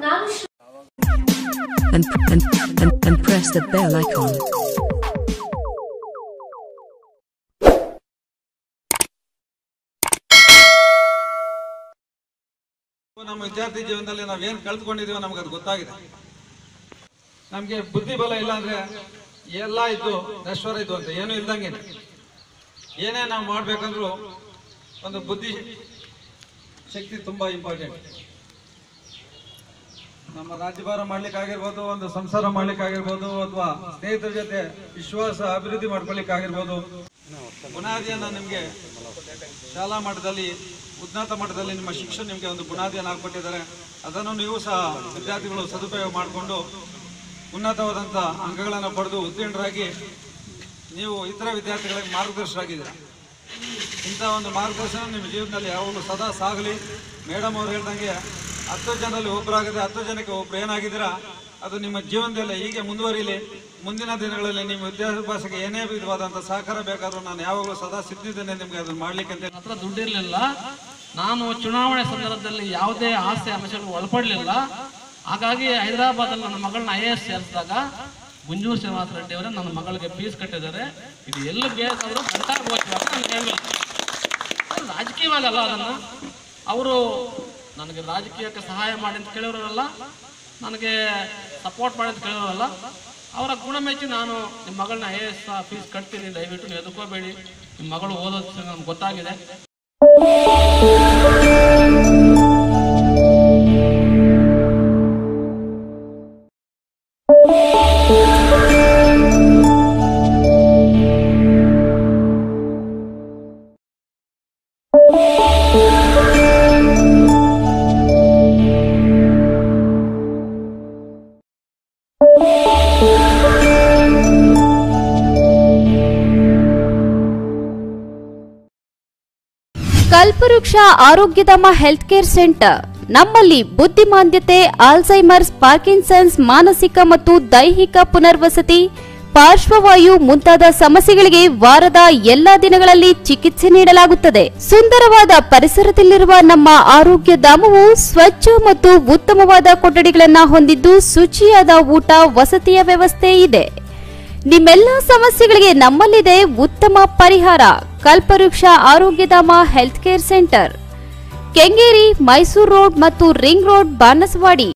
ನಾನು ಶ್ರ- and, and, and, and press the bell icon. ನಮ್ಮ ವಿದ್ಯಾರ್ಥಿ ಜೀವನದಲ್ಲಿ ನಾವು ಏನು ಕಳೆದುಕೊಂಡಿದೀವೋ ನಮ್ಗೆ ಅದು ಗೊತ್ತಾಗಿದೆ ನಮಗೆ ಬುದ್ಧಿ ಬಲ ಇಲ್ಲ ಅಂದ್ರೆ ಎಲ್ಲ ಇದ್ದು ನಶ್ವರ ಇದ್ದು ಅಂತ ಏನೂ ಇಲ್ದಂಗೆ ಏನೇ ನಾವು ಮಾಡ್ಬೇಕಂದ್ರೂ ಒಂದು ಬುದ್ಧಿ ಶಕ್ತಿ ತುಂಬಾ ಇಂಪಾರ್ಟೆಂಟ್ ನಮ್ಮ ರಾಜ್ಯಭಾರ ಮಾಡ್ಲಿಕ್ಕಾಗಿರ್ಬೋದು ಒಂದು ಸಂಸಾರ ಮಾಡ್ಲಿಕ್ಕಾಗಿರ್ಬೋದು ಅಥವಾ ಸ್ನೇಹಿತರ ಜೊತೆ ವಿಶ್ವಾಸ ಅಭಿವೃದ್ಧಿ ಮಾಡ್ಕೊಳ್ಳಿಕ್ಕಾಗಿರ್ಬೋದು ಬುನಾದಿಯನ್ನ ನಿಮಗೆ ಶಾಲಾ ಮಟ್ಟದಲ್ಲಿ ಉನ್ನತ ಮಟ್ಟದಲ್ಲಿ ನಿಮ್ಮ ಶಿಕ್ಷಣ ನಿಮಗೆ ಒಂದು ಬುನಾದಿಯನ್ನು ಹಾಕ್ಕೊಟ್ಟಿದ್ದಾರೆ ಅದನ್ನು ನೀವು ಸಹ ವಿದ್ಯಾರ್ಥಿಗಳು ಸದುಪಯೋಗ ಮಾಡಿಕೊಂಡು ಉನ್ನತವಾದಂಥ ಅಂಕಗಳನ್ನು ಪಡೆದು ಉತ್ತೀರ್ಣರಾಗಿ ನೀವು ಇತರ ವಿದ್ಯಾರ್ಥಿಗಳಿಗೆ ಮಾರ್ಗದರ್ಶಕರಾಗಿದ್ದೀರಾ ಇಂಥ ಒಂದು ಮಾರ್ಗದರ್ಶನ ನಿಮ್ಮ ಜೀವನದಲ್ಲಿ ಯಾವಾಗಲೂ ಸದಾ ಸಾಗಲಿ ಮೇಡಮ್ ಅವ್ರು ಹೇಳ್ದಂಗೆ ಹತ್ತು ಜನರಲ್ಲಿ ಒಬ್ಬರಾಗದೆ ಹತ್ತು ಜನಕ್ಕೆ ಒಬ್ರು ಏನಾಗಿದ್ದೀರಾ ಅದು ನಿಮ್ಮ ಜೀವನದಲ್ಲಿ ಹೀಗೆ ಮುಂದುವರಿಲಿ ಮುಂದಿನ ದಿನಗಳಲ್ಲಿ ನಿಮ್ಮ ವಿದ್ಯಾಭ್ಯಾಸಕ್ಕೆ ಏನೇ ವಿಧವಾದಂಥ ಸಹಕಾರ ಬೇಕಾದರೂ ನಾನು ಯಾವಾಗಲೂ ಸದಾ ಸಿದ್ಧಿದ್ದೇನೆ ನಿಮಗೆ ಅದನ್ನು ಮಾಡ್ಲಿಕ್ಕೆ ಅಂತ ಹತ್ರ ದುಡ್ಡಿರಲಿಲ್ಲ ನಾನು ಚುನಾವಣೆ ಸಂದರ್ಭದಲ್ಲಿ ಯಾವುದೇ ಆಸೆ ಆಮಿಷಗಳು ಒಳಪಡಲಿಲ್ಲ ಹಾಗಾಗಿ ಹೈದರಾಬಾದಲ್ಲಿ ನನ್ನ ಮಗಳನ್ನ ಐ ಎ ಎಸ್ ಸೇರಿಸಿದಾಗ ಗುಂಜೂರು ಶ್ರೀನಿವಾಸ ರೆಡ್ಡಿ ಅವರೇ ನನ್ನ ಮಗಳಿಗೆ ಫೀಸ್ ಕಟ್ಟಿದ್ದಾರೆ ಇದು ಎಲ್ಲಿ ಬೇಕಾದರೂ ಸರ್ಕಾರ ಗೋಚರ ನಾನು ಹೇಳಬೇಕು ಅದು ರಾಜಕೀಯವಾಗಲ್ಲ ಅದನ್ನು ಅವರು ನನಗೆ ರಾಜಕೀಯಕ್ಕೆ ಸಹಾಯ ಮಾಡಿ ಅಂತ ಕೇಳಿರೋರಲ್ಲ ನನಗೆ ಸಪೋರ್ಟ್ ಮಾಡಿ ಅಂತ ಕೇಳಿರೋರಲ್ಲ ಅವರ ಗುಣ ಮೆಚ್ಚಿ ನಾನು ನಿಮ್ಮ ಮಗಳನ್ನ ಐ ಎ ಎಸ್ ಫೀಸ್ ಕಟ್ತೀನಿ ದಯವಿಟ್ಟು ನೀವು ಎದುಕೋಬೇಡಿ ನಿಮ್ಮ ಮಗಳು ಓದೋದು ನಮ್ಗೆ ಗೊತ್ತಾಗಿದೆ ಕಲ್ಪವೃಕ್ಷ ಆರೋಗ್ಯಧಾಮ ಹೆಲ್ತ್ ಕೇರ್ ಸೆಂಟರ್ ನಮ್ಮಲ್ಲಿ ಬುದ್ಧಿಮಾಂದ್ಯತೆ ಆಲ್ಝೈಮರ್ಸ್ ಪಾರ್ಕಿನ್ಸನ್ಸ್ ಮಾನಸಿಕ ಮತ್ತು ದೈಹಿಕ ಪುನರ್ವಸತಿ ಪಾರ್ಶ್ವವಾಯು ಮುಂತಾದ ಸಮಸ್ಯೆಗಳಿಗೆ ವಾರದ ಎಲ್ಲಾ ದಿನಗಳಲ್ಲಿ ಚಿಕಿತ್ಸೆ ನೀಡಲಾಗುತ್ತದೆ ಸುಂದರವಾದ ಪರಿಸರದಲ್ಲಿರುವ ನಮ್ಮ ಆರೋಗ್ಯ ಧಾಮವು ಸ್ವಚ್ಛ ಮತ್ತು ಉತ್ತಮವಾದ ಕೊಠಡಿಗಳನ್ನು ಹೊಂದಿದ್ದು ಶುಚಿಯಾದ ಊಟ ವಸತಿಯ ವ್ಯವಸ್ಥೆ ಇದೆ ನಿಮ್ಮೆಲ್ಲ ಸಮಸ್ಯೆಗಳಿಗೆ ನಮ್ಮಲ್ಲಿದೆ ಉತ್ತಮ ಪರಿಹಾರ Kalpavriksha Arogyadhama health care centre Kengeri Mysuru road ಮತ್ತು ರಿಂಗ್ ರೋಡ್ ಬಾನಸವಾಡಿ